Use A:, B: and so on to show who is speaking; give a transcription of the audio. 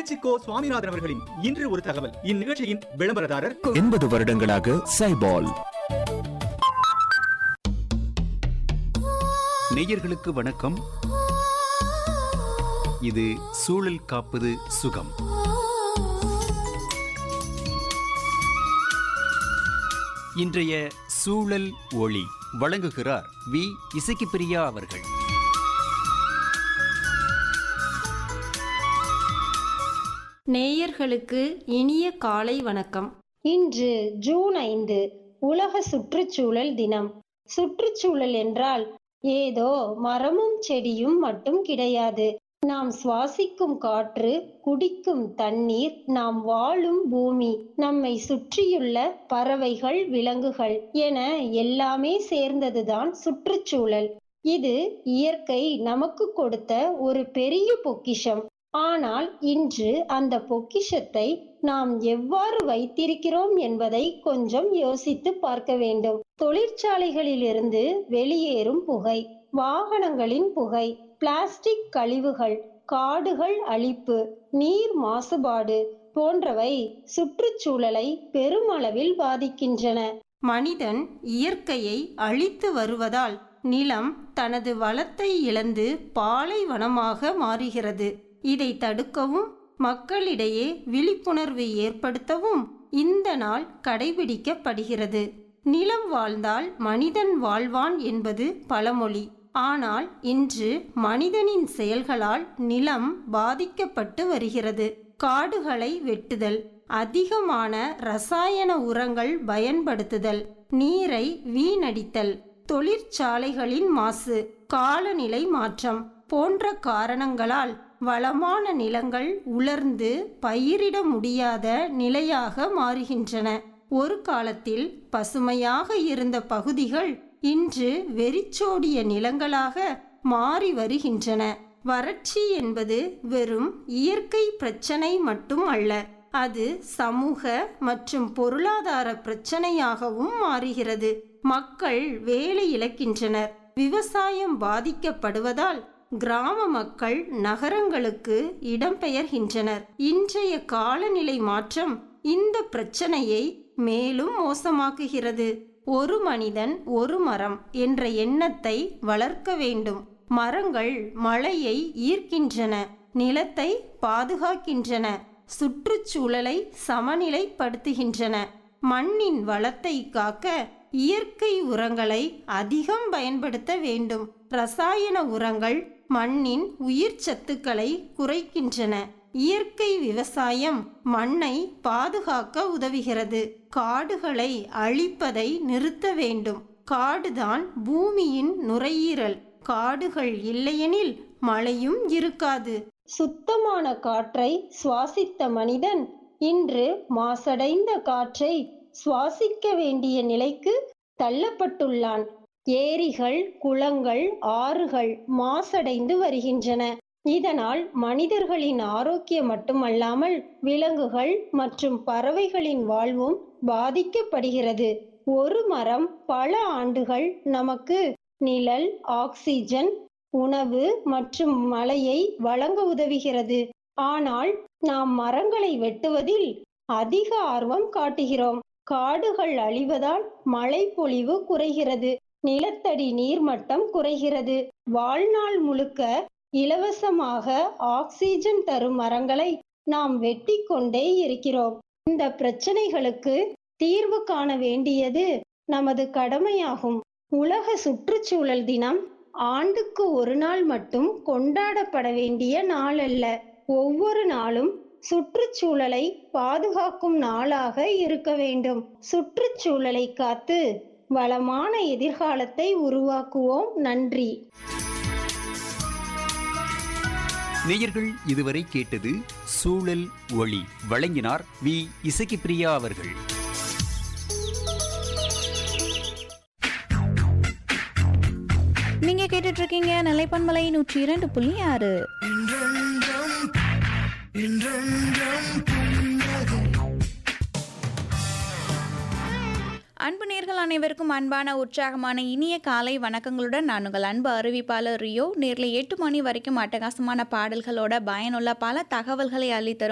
A: தென்கட்சி கோ சுவாமிநாதன் அவர்களின் இன்று ஒரு தகவல் இந்நிகழ்ச்சியின் விளம்பரதாரர்
B: எண்பது வருடங்களாக சைபால்
C: நேயர்களுக்கு வணக்கம் இது சூழல் காப்பது சுகம் இன்றைய சூழல் ஒளி வழங்குகிறார் வி இசக்கி பிரியா அவர்கள்
D: நேயர்களுக்கு இனிய காலை வணக்கம்
E: இன்று ஜூன் ஐந்து உலக சுற்றுச்சூழல் தினம் சுற்றுச்சூழல் என்றால் ஏதோ மரமும் செடியும் மட்டும் கிடையாது நாம் சுவாசிக்கும் காற்று குடிக்கும் தண்ணீர் நாம் வாழும் பூமி நம்மை சுற்றியுள்ள பறவைகள் விலங்குகள் என எல்லாமே சேர்ந்ததுதான் சுற்றுச்சூழல் இது இயற்கை நமக்கு கொடுத்த ஒரு பெரிய பொக்கிஷம் ஆனால் இன்று அந்த பொக்கிஷத்தை நாம் எவ்வாறு வைத்திருக்கிறோம் என்பதை கொஞ்சம் யோசித்து பார்க்க வேண்டும் தொழிற்சாலைகளிலிருந்து வெளியேறும் புகை வாகனங்களின் புகை பிளாஸ்டிக் கழிவுகள் காடுகள் அழிப்பு நீர் மாசுபாடு போன்றவை சுற்றுச்சூழலை பெருமளவில் பாதிக்கின்றன
D: மனிதன் இயற்கையை அழித்து வருவதால் நிலம் தனது வளத்தை இழந்து பாலைவனமாக மாறுகிறது இதை தடுக்கவும் மக்களிடையே விழிப்புணர்வு ஏற்படுத்தவும் இந்த நாள் கடைபிடிக்கப்படுகிறது நிலம் வாழ்ந்தால் மனிதன் வாழ்வான் என்பது பழமொழி ஆனால் இன்று மனிதனின் செயல்களால் நிலம் பாதிக்கப்பட்டு வருகிறது காடுகளை வெட்டுதல் அதிகமான ரசாயன உரங்கள் பயன்படுத்துதல் நீரை வீணடித்தல் தொழிற்சாலைகளின் மாசு காலநிலை மாற்றம் போன்ற காரணங்களால் வளமான நிலங்கள் உலர்ந்து பயிரிட முடியாத நிலையாக மாறுகின்றன ஒரு காலத்தில் பசுமையாக இருந்த பகுதிகள் இன்று வெறிச்சோடிய நிலங்களாக மாறி வருகின்றன வறட்சி என்பது வெறும் இயற்கை பிரச்சனை மட்டும் அல்ல அது சமூக மற்றும் பொருளாதார பிரச்சனையாகவும் மாறுகிறது மக்கள் வேலை இழக்கின்றனர் விவசாயம் பாதிக்கப்படுவதால் கிராம மக்கள் நகரங்களுக்கு இடம்பெயர்கின்றனர் இன்றைய காலநிலை மாற்றம் இந்த பிரச்சனையை மேலும் மோசமாக்குகிறது ஒரு மனிதன் ஒரு மரம் என்ற எண்ணத்தை வளர்க்க வேண்டும் மரங்கள் மழையை ஈர்க்கின்றன நிலத்தை பாதுகாக்கின்றன சுற்றுச்சூழலை சமநிலைப்படுத்துகின்றன மண்ணின் வளத்தை காக்க இயற்கை உரங்களை அதிகம் பயன்படுத்த வேண்டும் ரசாயன உரங்கள் மண்ணின் உயிர் சத்துக்களை குறைக்கின்றன இயற்கை விவசாயம் மண்ணை பாதுகாக்க உதவுகிறது காடுகளை அழிப்பதை நிறுத்த வேண்டும் காடுதான் பூமியின் நுரையீரல் காடுகள் இல்லையெனில் மழையும் இருக்காது
E: சுத்தமான காற்றை சுவாசித்த மனிதன் இன்று மாசடைந்த காற்றை சுவாசிக்க வேண்டிய நிலைக்கு தள்ளப்பட்டுள்ளான் ஏரிகள் குளங்கள் ஆறுகள் மாசடைந்து வருகின்றன இதனால் மனிதர்களின் ஆரோக்கியம் மட்டுமல்லாமல் விலங்குகள் மற்றும் பறவைகளின் வாழ்வும் பாதிக்கப்படுகிறது ஒரு மரம் பல ஆண்டுகள் நமக்கு நிழல் ஆக்சிஜன் உணவு மற்றும் மழையை வழங்க உதவுகிறது ஆனால் நாம் மரங்களை வெட்டுவதில் அதிக ஆர்வம் காட்டுகிறோம் காடுகள் அழிவதால் மழை பொழிவு குறைகிறது நிலத்தடி நீர்மட்டம் குறைகிறது வாழ்நாள் முழுக்க இலவசமாக ஆக்சிஜன் தரும் மரங்களை நாம் வெட்டி கொண்டே இருக்கிறோம் இந்த பிரச்சனைகளுக்கு தீர்வு காண வேண்டியது நமது கடமையாகும் உலக சுற்றுச்சூழல் தினம் ஆண்டுக்கு ஒரு நாள் மட்டும் கொண்டாடப்பட வேண்டிய நாள் அல்ல ஒவ்வொரு நாளும் சுற்றுச்சூழலை பாதுகாக்கும் நாளாக இருக்க வேண்டும் சுற்றுச்சூழலை காத்து வளமான எதிர்காலத்தை உருவாக்குவோம் நன்றி
C: நேயர்கள் இதுவரை கேட்டது சூழல் ஒளி வழங்கினார் வி இசக்கி பிரியா அவர்கள்
F: நீங்க கேட்டுட்டு இருக்கீங்க நிலைப்பன்மலை நூற்றி இரண்டு புள்ளி ஆறு அன்பு நேர்கள் அனைவருக்கும் அன்பான உற்சாகமான இனிய காலை வணக்கங்களுடன் நான் உங்கள் அன்பு அறிவிப்பாளர் ரியோ நேரில் எட்டு மணி வரைக்கும் அட்டகாசமான பாடல்களோட பயனுள்ள பல தகவல்களை அள்ளித்தரும்